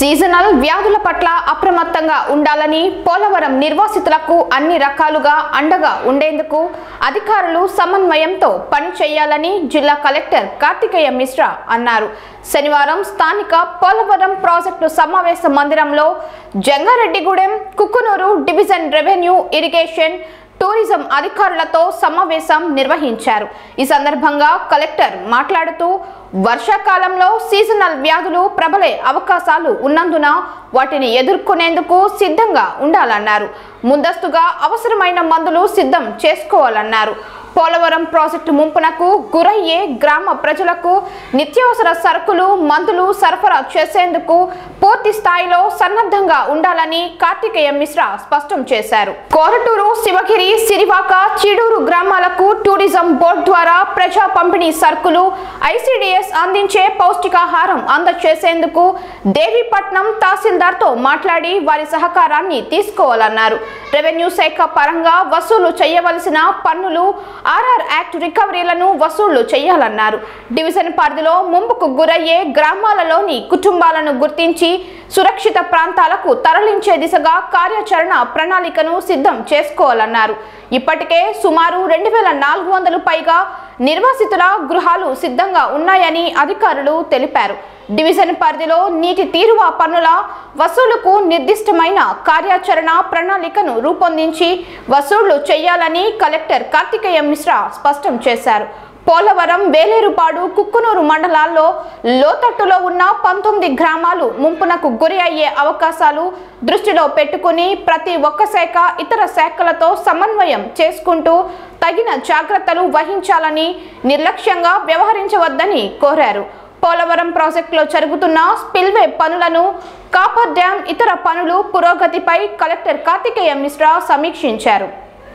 seasonal వ్యాధుల పట్ల అప్రమత్తంగా ఉండాలని పోలవరం నిర్వాసితులకు అన్ని రకాలుగా అండగా ఉండేందుకు అధికారులు సమన్వయంతో పని చేయాలని జిల్లా కలెక్టర్ కార్తికేయ మిశ్రా అన్నారు శనివారం స్థానిక పోలవరం ప్రాజెక్టు సమావేశ మందిరంలో Jangareddygudem Kukkunuru division revenue irrigation tourism అధికారులతో సమావేశం నిర్వహించారు ఈ సందర్భంగా కలెక్టర్ మాట్లాడుతూ వర్షాకాలంలో సీజనల్ వ్యాధులు ప్రబలే అవకాశాలు ఉన్నందున వాటిని ఎదుర్కొనేందుకు సిద్ధంగా ఉండాలన్నారు ముందస్తుగా అవసరమైన మందులు సిద్ధం చేసుకోవాలన్నారు పోలవరం ప్రాజెక్టు ముంపునకు గురయ్యే గ్రామ ప్రజలకు నిత్యావసర సరుకులు మందులు సరఫరా చేసేందుకు పూర్తి స్థాయిలో సన్నద్ధంగా ఉండాలని కార్తికేయ మిశ్రా స్పష్టం చేశారు కోరటూరు శివగిరి సిరివాక చీడూరు గ్రామాలకు టూరిజం బోర్డు ద్వారా ప్రజా పంపిణీ సరుకులు ఐసిడిఎస్ అందించే పౌష్టికాహారం అందచేసేందుకు దేవీపట్నం తహసీల్దార్తో మాట్లాడి వారి సహకారాన్ని తీసుకోవాలన్నారు రెవెన్యూ శాఖ పరంగా వసూలు చేయవలసిన పన్నులు ఆర్ఆర్ యాక్ట్ రికవరీలను వసూళ్లు చేయాలన్నారు డివిజన్ పరిధిలో ముంపుకు గురయ్యే గ్రామాలలోని కుటుంబాలను గుర్తించి సురక్షిత ప్రాంతాలకు తరలించే దిశగా కార్యాచరణ ప్రణాళికను సిద్ధం చేసుకోవాలన్నారు ఇప్పటికే సుమారు రెండు వేల నాలుగు వందలు పైగా నిర్వాసితుల గృహాలు సిద్ధంగా ఉన్నాయని అధికారులు తెలిపారు డివిజన్ పరిధిలో నీటి తీరువ పన్నుల వసూలుకు నిర్దిష్టమైన కార్యాచరణ ప్రణాళికను రూపొందించి వసూళ్లు చేయాలని కలెక్టర్ కార్తికేయ మిశ్రా స్పష్టం చేశారు పోలవరం వేలేరుపాడు కుక్కునూరు మండలాల్లో లోతట్టులో ఉన్న పంతొమ్మిది గ్రామాలు ముంపునకు గురి అయ్యే అవకాశాలు దృష్టిలో పెట్టుకుని ప్రతి ఒక్క శాఖ ఇతర శాఖలతో సమన్వయం చేసుకుంటూ తగిన జాగ్రత్తలు వహించాలని నిర్లక్ష్యంగా వ్యవహరించవద్దని కోరారు పోలవరం ప్రాజెక్టులో జరుగుతున్న స్పిల్వే పనులను కాపర్ డ్యాం ఇతర పనులు పురోగతిపై కలెక్టర్ కార్తికేయ మిశ్రా సమీక్షించారు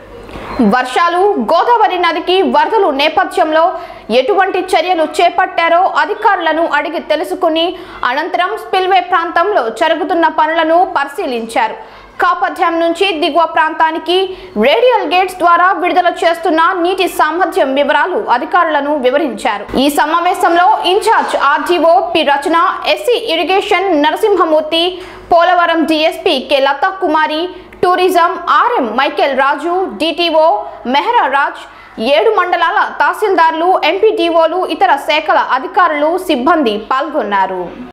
వర్షాలు గోదావరి నదికి వరదలు నేపథ్యంలో ఎటువంటి చర్యలు చేపట్టారో అధికారులను అడిగి తెలుసుకుని అనంతరం స్పిల్వే ప్రాంతంలో జరుగుతున్న పనులను పరిశీలించారు కాపథ్యం నుంచి దిగువ ప్రాంతానికి రేడియల్ గేట్స్ ద్వారా విడుదల చేస్తున్న నీటి సామర్థ్యం వివరాలు అధికారులను వివరించారు ఈ సమావేశంలో incharge RDO P Rachana SC irrigation Narasimhamurthy Polavaram DSP K Latha Kumari tourism RM Michael Raju DTO Mehra Raj ఏడు మండలాల తహసీల్దార్లు ఎంపీటీఓలు ఇతర శాఖల అధికారులు సిబ్బంది పాల్గొన్నారు